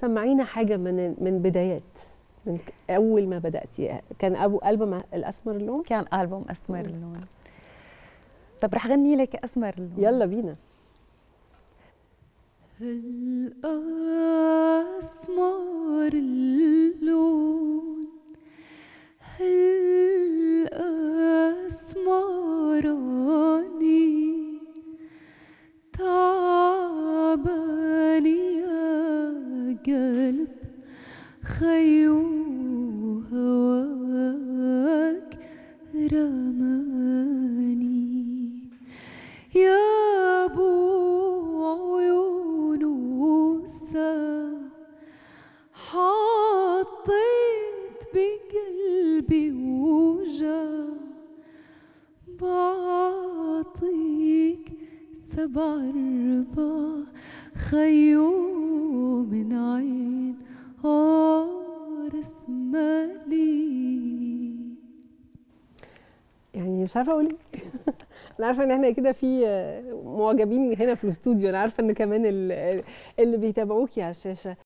سمعينا حاجه من من بدايات من اول ما بداتي كان ابو البوم الاسمر اللون كان البوم اسمر اللون طب رح غني لك اسمر اللون يلا بينا الأسمر اللون الأسمراني تعبان يا قلب خيو هواك رماني يا ابو عيون وسع حطيت بقلبي وجع بعطيك سبع ارباع خيو من عين عرس مالي يعني مش عارفه اقول ايه انا عارفه ان احنا كده في معجبين هنا في الاستوديو انا عارفه ان كمان ال- اللي بيتابعوكي على الشاشه